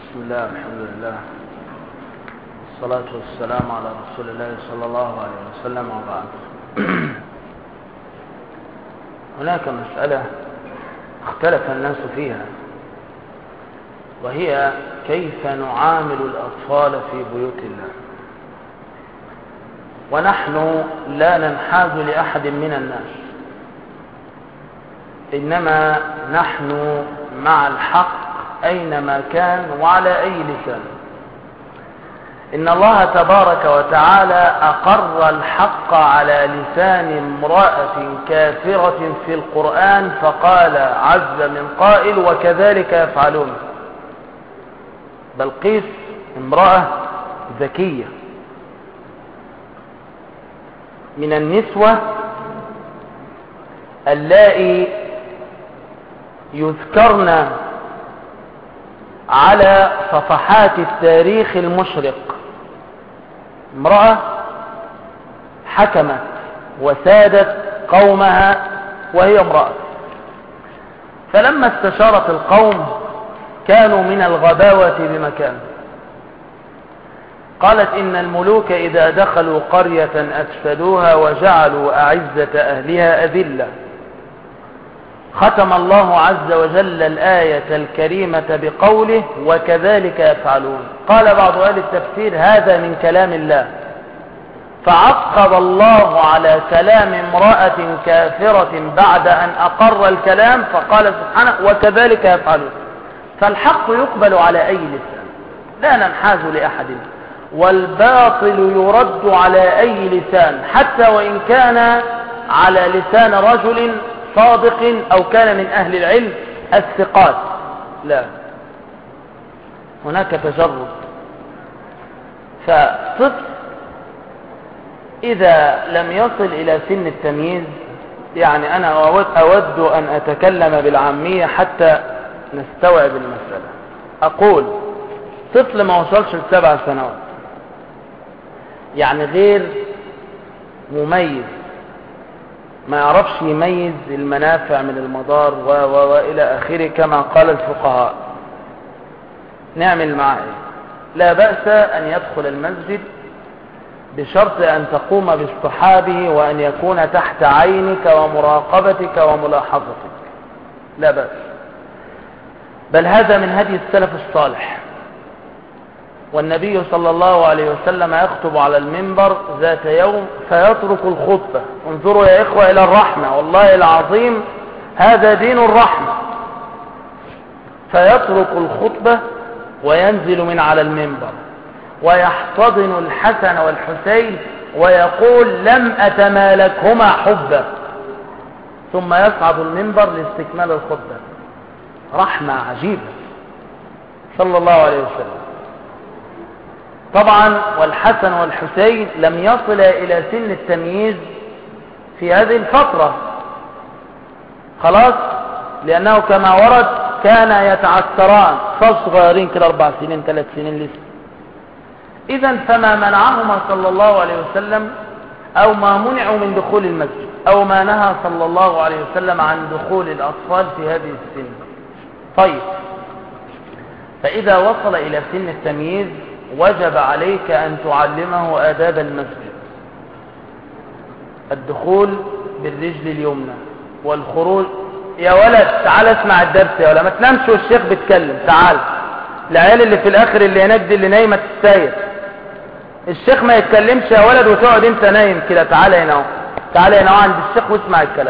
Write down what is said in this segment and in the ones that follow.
بسم الله الحمد لله والصلاة والسلام على رسول الله صلى الله عليه وسلم وبعد هناك مسألة اختلف الناس فيها وهي كيف نعامل الأطفال في بيوت الله ونحن لا ننحاز لأحد من الناس إنما نحن مع الحق أينما كان وعلى أي لسان إن الله تبارك وتعالى أقر الحق على لسان امرأة كافرة في القرآن فقال عز من قائل وكذلك يفعلون بلقيس امرأة ذكية من النسوة اللائي يذكرن على صفحات التاريخ المشرق امرأة حكمت وسادت قومها وهي امرأة فلما استشارت القوم كانوا من الغباوة بمكان قالت إن الملوك إذا دخلوا قرية أفسدوها وجعلوا أعزة أهلها أذلة ختم الله عز وجل الآية الكريمة بقوله وكذلك يفعلون قال بعض أهل التفسير هذا من كلام الله فعقب الله على كلام امرأة كافرة بعد أن أقر الكلام فقال سبحانه وكذلك يفعلون فالحق يقبل على أي لسان لا ننحاز لأحد والباطل يرد على أي لسان حتى وإن كان على لسان رجل صادق أو كان من أهل العلم الثقات لا هناك تجرد فطفل إذا لم يصل إلى سن التمييز يعني أنا أود, أود أن أتكلم بالعامية حتى نستوعب المسألة أقول طفل ما وصلش لسبع سنوات يعني غير مميز ما يعرفش يميز المنافع من المضار و و وإلى آخره كما قال الفقهاء نعمل معه إيه؟ لا بأس أن يدخل المسجد بشرط أن تقوم باصطحابه وأن يكون تحت عينك ومراقبتك وملاحظتك لا بأس بل هذا من هدي السلف الصالح والنبي صلى الله عليه وسلم يخطب على المنبر ذات يوم فيترك الخطبة انظروا يا إخوة إلى الرحمة والله العظيم هذا دين الرحمة فيترك الخطبة وينزل من على المنبر ويحتضن الحسن والحسين ويقول لم أتمالكهما حبا ثم يصعد المنبر لاستكمال الخطبة رحمة عجيبة صلى الله عليه وسلم طبعا والحسن والحسين لم يصل إلى سن التمييز في هذه الفترة خلاص لأنه كما ورد كان يتعثران صغيرين كده أربع سنين ثلاث سنين لسه إذا فما منعهما صلى الله عليه وسلم أو ما منعوا من دخول المسجد أو ما نهى صلى الله عليه وسلم عن دخول الأطفال في هذه السن طيب فإذا وصل إلى سن التمييز وجب عليك أن تعلمه آداب المسجد الدخول بالرجل اليمنى والخروج يا ولد تعال اسمع الدرس يا ولد ما تنامش والشيخ بيتكلم تعال العيال اللي في الاخر اللي هناك دي اللي نايمه تستاير الشيخ ما يتكلمش يا ولد وتقعد انت نايم كده تعال هنا اهو تعال هنا اهو عند الشيخ واسمع الكلام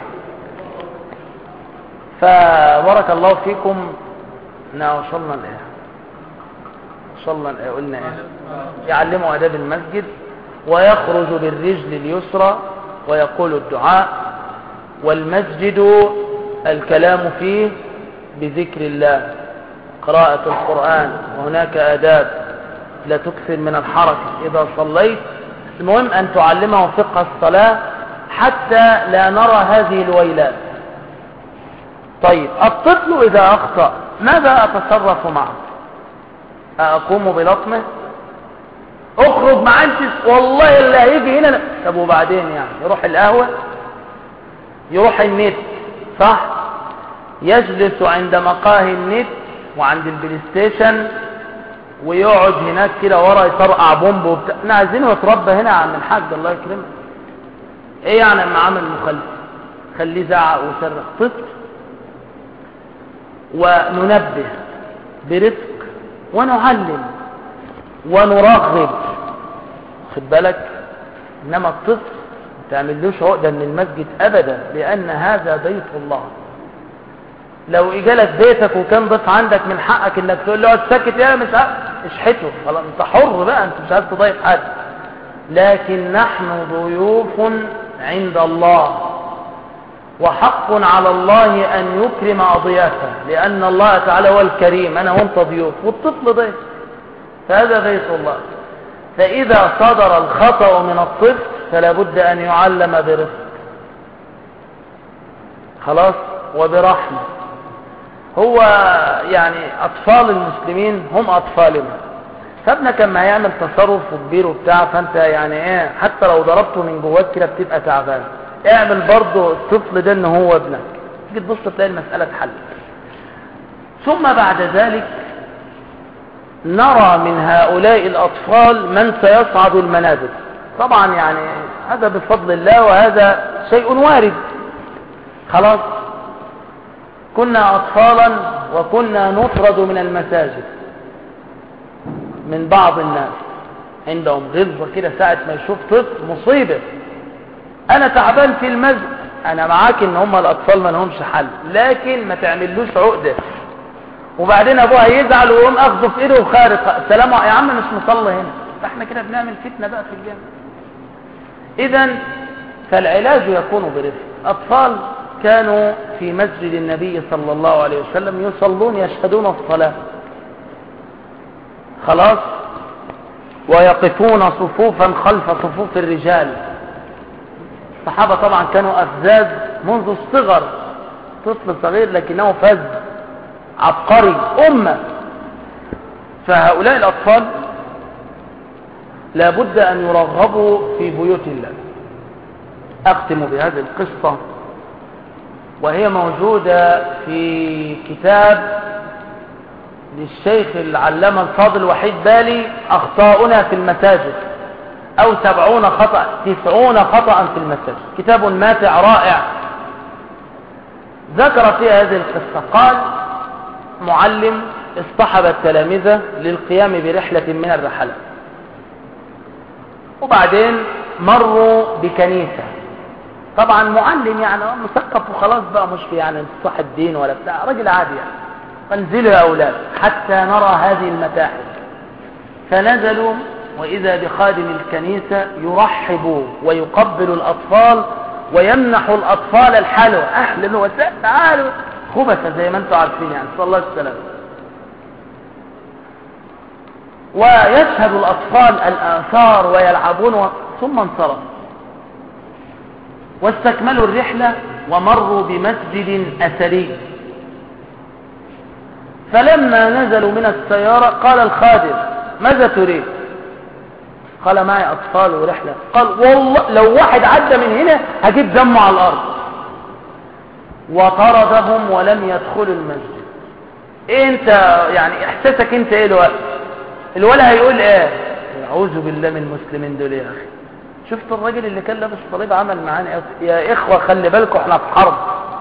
فبارك الله فيكم احنا وصلنا لايه وصلنا لايه قلنا ايه يعلموا اداب المسجد ويخرج بالرجل اليسرى ويقول الدعاء والمسجد الكلام فيه بذكر الله قراءة القرآن وهناك آداب لا تكثر من الحركة إذا صليت المهم أن تعلمه فقه الصلاة حتى لا نرى هذه الويلات طيب الطفل إذا أخطأ ماذا أتصرف معه أقوم بلطمه اخرج مع انت والله اللي هيجي هنا طب وبعدين يعني يروح القهوة يروح النت صح يجلس عند مقاهي النت وعند البلاي ستيشن ويقعد هناك كده ورا يطرقع بومب وبتاع احنا عايزينه يتربى هنا يا عم الحاج الله يكرمك ايه يعني لما عمل مخالفه خليه زعق وصرخ طفل وننبه برفق ونعلم ونرغب خد بالك انما الطفل ما تعملوش عقده من المسجد ابدا لان هذا بيت الله لو اجالك بيتك وكان ضيف عندك من حقك انك تقول له اقعد ساكت يا مش اشحته خلاص انت حر بقى انت مش عايز تضيف حد لكن نحن ضيوف عند الله وحق على الله أن يكرم أضيافه لأن الله تعالى هو الكريم أنا وانت ضيوف والطفل ضيف فهذا بيت الله فإذا صدر الخطأ من الطفل فلا بد أن يعلم برفق خلاص وبرحمة هو يعني أطفال المسلمين هم أطفالنا فابنك لما يعمل تصرف كبير وبتاع فانت يعني ايه حتى لو ضربته من جواك كده بتبقى تعبان اعمل برضه الطفل ده ان هو ابنك تيجي تبص تلاقي المسألة اتحلت ثم بعد ذلك نرى من هؤلاء الأطفال من سيصعد المنازل طبعا يعني هذا بفضل الله وهذا شيء وارد خلاص كنا أطفالا وكنا نطرد من المساجد من بعض الناس عندهم غلظة كده ساعة ما يشوف طفل مصيبة انا تعبان في المسجد انا معاك ان هم الاطفال ما لهمش حل لكن ما تعملوش عقدة وبعدين ابوها يزعل ويقوم اخذه في ايده وخارق سلام يا عم مش مصلى هنا فاحنا كده بنعمل فتنة بقى في الجامع اذا فالعلاج يكون برفق اطفال كانوا في مسجد النبي صلى الله عليه وسلم يصلون يشهدون الصلاة خلاص ويقفون صفوفا خلف صفوف الرجال الصحابة طبعا كانوا أفزاز منذ الصغر طفل صغير لكنه فز عبقري أمة فهؤلاء الأطفال لابد أن يرغبوا في بيوت الله أختم بهذه القصة وهي موجودة في كتاب للشيخ العلامة الفاضل وحيد بالي أخطاؤنا في المساجد أو سبعون خطأ تسعون خطأ في المساجد كتاب ماتع رائع ذكر فيها هذه القصة قال معلم اصطحب التلامذة للقيام برحلة من الرحلات وبعدين مروا بكنيسة طبعا معلم يعني مثقف وخلاص بقى مش في يعني صاحب دين ولا بتاع راجل عادي يعني فانزلوا يا أولاد حتى نرى هذه المتاحف فنزلوا وإذا بخادم الكنيسة يرحب ويقبل الأطفال ويمنح الأطفال الحلوى أهلا وسهلا تعالوا خبثة زي ما انتم عارفين يعني صلى الله عليه وسلم ويشهد الأطفال الآثار ويلعبون ثم انصرف واستكملوا الرحلة ومروا بمسجد أثري فلما نزلوا من السيارة قال الخادم ماذا تريد قال معي أطفال ورحلة قال والله لو واحد عدى من هنا هجيب دمه على الأرض وطردهم ولم يدخلوا المسجد ايه انت يعني احساسك انت ايه الوقت الولا هيقول ايه اعوذ بالله من المسلمين دول يا اخي شفت الراجل اللي كان لابس صليب عمل معانا يا اخوة خلي بالكم احنا في حرب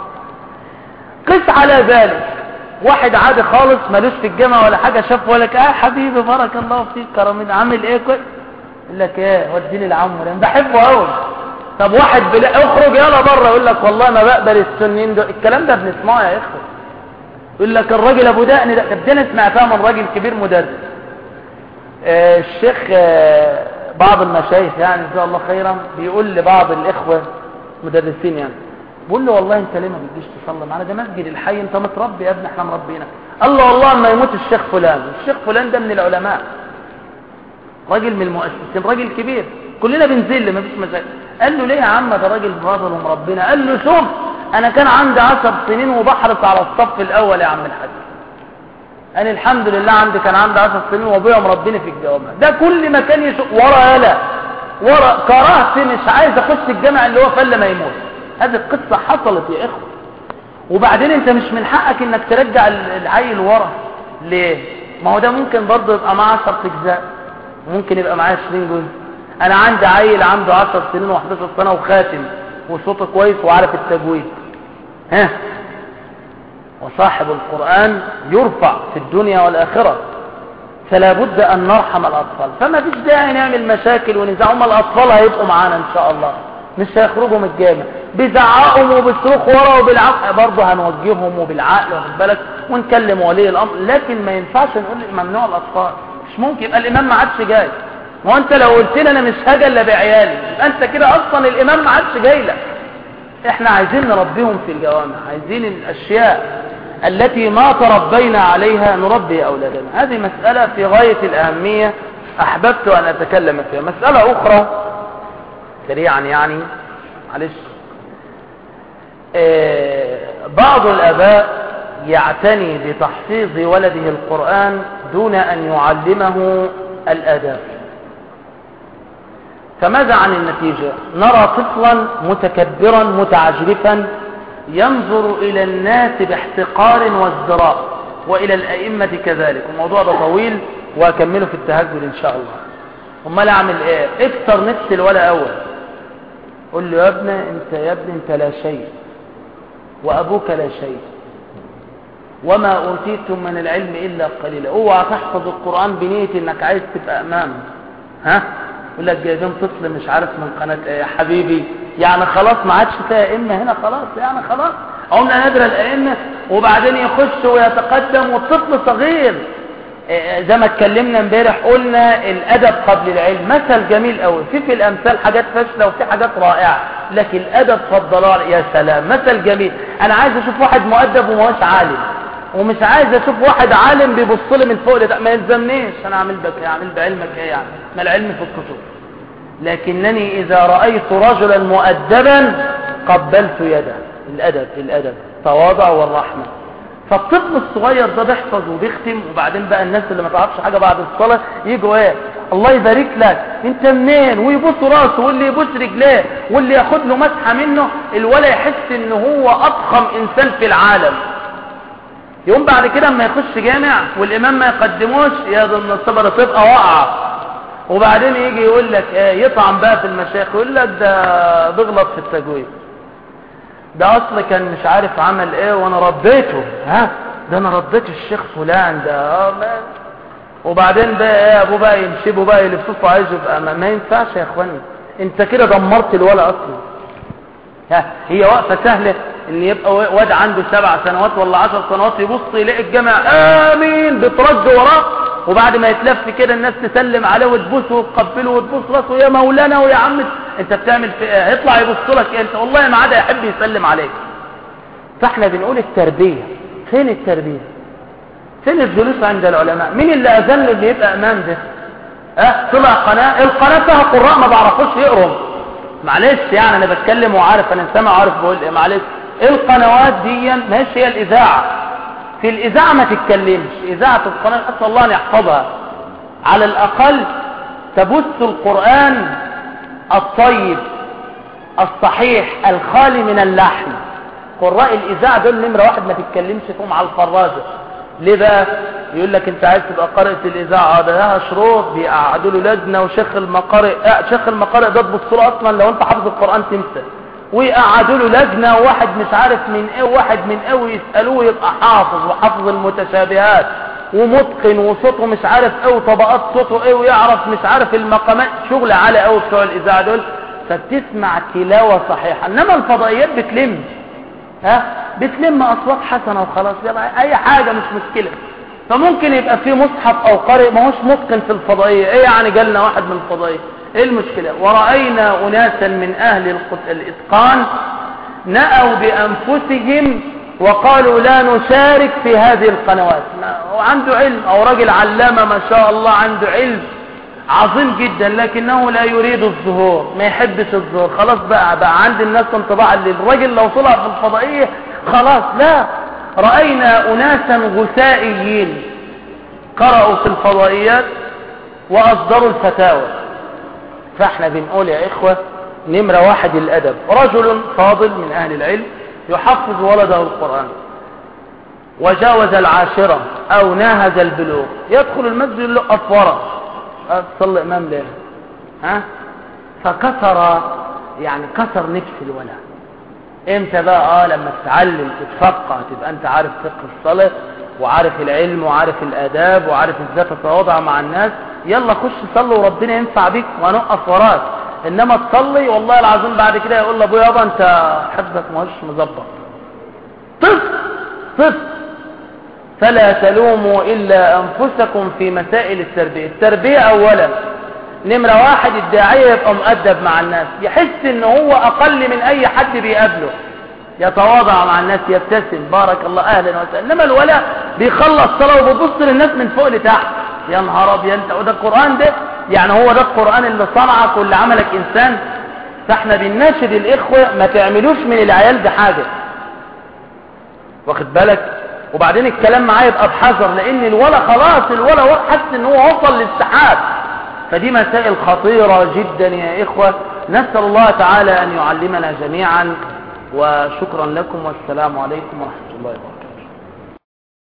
قس على ذلك واحد عادي خالص ملوش في الجامعة ولا حاجة شاف ولا اه حبيبي بارك الله فيك كرمين عامل ايه كويس يقول لك ايه وديني العم ده بحبه قوي طب واحد بلا اخرج يلا بره يقول لك والله ما بقبل السنين ده الكلام ده بنسمعه يا اخوه يقول لك الراجل ابو دقن ده طب دي سمعتها من راجل كبير مدرس آه الشيخ آه بعض المشايخ يعني جزاه الله خيرا بيقول لبعض الاخوه مدرسين يعني بقول له والله انت ليه ما بتجيش تصلي معانا ده مسجد الحي انت متربي يا ابني احنا مربينك قال له والله ما يموت الشيخ فلان الشيخ فلان ده من العلماء راجل من المؤسسين راجل كبير كلنا بنزل ما فيش مشاكل قال له ليه يا عم ده راجل فاضل ومربينا قال له شوف انا كان عندي عشر سنين وبحرص على الصف الاول يا عم الحاج انا الحمد لله عندي كان عندي عشر سنين وابويا مربيني في الجوامع ده كل ما كان يشوف ورا يلا ورا كرهت مش عايز اخش الجامع اللي هو فل ما يموت هذه القصة حصلت يا اخوة وبعدين انت مش من حقك انك ترجع العيل ورا ليه ما هو ده ممكن برضه يبقى معاه 10 اجزاء ممكن يبقى معاه 20 جزء انا عندي عيل عنده 10 سنين و11 سنه وخاتم وصوته كويس وعارف التجويد ها وصاحب القرآن يرفع في الدنيا والآخرة فلا بد أن نرحم الأطفال فما فيش داعي نعمل مشاكل ونزاع هم الأطفال هيبقوا معانا إن شاء الله مش هيخرجوا من الجامع بزعقهم وبالصوخ ورا وبالعقل برضه هنوجههم وبالعقل واخد بالك ونكلم ولي الأمر لكن ما ينفعش نقول ممنوع الأطفال مش ممكن يبقى الإمام ما عادش جاي ما انت لو قلت لي انا مش هاجي الا بعيالي يبقى انت كده اصلا الامام ما عادش جاي لك احنا عايزين نربيهم في الجوامع عايزين الاشياء التي ما تربينا عليها نربي اولادنا هذه مسألة في غاية الاهمية احببت ان اتكلم فيها مسألة اخرى سريعا يعني معلش اه بعض الاباء يعتني بتحفيظ ولده القرآن دون ان يعلمه الاداب فماذا عن النتيجة نرى طفلا متكبرا متعجرفا ينظر إلى الناس باحتقار وازدراء وإلى الأئمة كذلك الموضوع ده طويل وأكمله في التهجد إن شاء الله امال اعمل ايه اكتر نفس الولا اول قل له يا ابني انت يا ابني انت لا شيء وابوك لا شيء وما اوتيتم من العلم الا قليلا اوعى تحفظ القران بنيه انك عايز تبقى امام ها يقول لك جايبين طفل مش عارف من قناه ايه يا حبيبي يعني خلاص ما عادش فيها ائمه هنا خلاص يعني خلاص قمنا ندرى الائمه وبعدين يخش ويتقدم والطفل صغير إيه زي ما اتكلمنا امبارح قلنا الادب قبل العلم مثل جميل قوي في في الامثال حاجات فاشله وفي حاجات رائعه لكن الادب فالضلال يا سلام مثل جميل انا عايز اشوف واحد مؤدب وما هوش عالم ومش عايز اشوف واحد عالم بيبص لي من فوق لده ما يلزمنيش انا اعمل بك اعمل بعلمك ايه يعني ما العلم في الكتب لكنني اذا رايت رجلا مؤدبا قبلت يده الادب الادب تواضع والرحمه فالطفل الصغير ده بيحفظ وبيختم وبعدين بقى الناس اللي ما تعرفش حاجه بعد الصلاه يجوا ايه الله يبارك لك انت منين ويبوس راسه واللي يبوس رجليه واللي ياخد له مسحه منه الولا يحس ان هو اضخم انسان في العالم يوم بعد كده اما يخش جامع والامام ما يقدموش يا ده الصبر تبقى واقعه وبعدين يجي يقول لك ايه يطعن بقى في المشايخ يقول لك ده بيغلط في التجويد ده اصل كان مش عارف عمل ايه وانا رديته ها ده انا رديت الشيخ فلان ده اه ما وبعدين بقى ايه ابوه بقى يمشيبه بقى يلففه عايزه يبقى ما, ما ينفعش يا اخواني انت كده دمرت الولا اصلا ها هي وقفه سهله ان يبقى واد عنده سبع سنوات ولا عشر سنوات يبص يلاقي الجامع امين بترد وراه وبعد ما يتلف كده الناس تسلم عليه وتبوسه وتقبله وتبوس راسه يا مولانا ويا عم انت بتعمل في ايه يطلع يبص لك انت والله ما عاد يحب يسلم عليك فاحنا بنقول التربيه فين التربيه فين الجلوس عند العلماء مين اللي اذن اللي يبقى امام ده اه طلع قناه القناه فيها قراء ما بعرفوش يقروا معلش يعني انا بتكلم وعارف انا سامع عارف بقول ايه معلش القنوات دي ماشي هي الاذاعه في الاذاعه ما تتكلمش اذاعه القناه اسال الله ان يحفظها على الاقل تبث القران الطيب الصحيح الخالي من اللحن قراء الاذاعه دول نمره واحد ما تتكلمش فيهم على الفرازه ليه بقى يقول لك انت عايز تبقى قارئ في الاذاعه ده لها شروط بيقعدوا له لجنه وشيخ المقارئ اه شيخ المقارئ ده تبص له اصلا لو انت حافظ القران تنسى ويقعدوا له لجنه وواحد مش عارف من ايه وواحد من ايه ويسالوه يبقى حافظ وحافظ المتشابهات ومتقن وصوته مش عارف ايه وطبقات صوته ايه ويعرف مش عارف المقامات شغل عالي قوي بتوع الاذاعه دول فبتسمع تلاوه صحيحه انما الفضائيات بتلم ها بتلم اصوات حسنه وخلاص اي حاجه مش مشكله فممكن يبقى في مصحف او قارئ ما هوش متقن في الفضائيه ايه يعني جالنا واحد من الفضائيه ايه المشكله وراينا اناسا من اهل الاتقان نأوا بانفسهم وقالوا لا نشارك في هذه القنوات وعنده علم او راجل علامه ما شاء الله عنده علم عظيم جدا لكنه لا يريد الظهور ما يحبش الظهور خلاص بقى بقى عند الناس انطباع اللي الراجل لو طلع في الفضائية خلاص لا رأينا أناسا غثائيين قرأوا في الفضائيات وأصدروا الفتاوى فاحنا بنقول يا إخوة نمرة واحد الأدب رجل فاضل من أهل العلم يحفظ ولده القرآن وجاوز العاشرة أو ناهز البلوغ يدخل المسجد اللي يقف ورا تصلي إمام ليه ها فكسر يعني كسر نفس الولد امتى بقى اه لما تتعلم تتفقه تبقى انت عارف فقه الصلاة وعارف العلم وعارف الاداب وعارف ازاي تتواضع مع الناس يلا خش صلي وربنا ينفع بيك ونقف وراك انما تصلي والله العظيم بعد كده يقول لابويا يابا انت حفظك ماهوش مظبط طفل طفل فلا تلوموا الا انفسكم في مسائل التربيه التربيه اولا نمرة واحد الداعية يبقى مؤدب مع الناس يحس ان هو اقل من اي حد بيقابله يتواضع مع الناس يبتسم بارك الله اهلا وسهلا انما الولا بيخلص صلاة وبيبص للناس من فوق لتحت يا نهار ابيض وده القرآن ده يعني هو ده القرآن اللي صنعك واللي عملك انسان فاحنا بنناشد الاخوة ما تعملوش من العيال ده حاجة واخد بالك وبعدين الكلام معاه يبقى بحذر لان الولا خلاص الولا حس ان هو وصل للسحاب فدي مسائل خطيرة جدا يا إخوة نسأل الله تعالى أن يعلمنا جميعا وشكرا لكم والسلام عليكم ورحمة الله وبركاته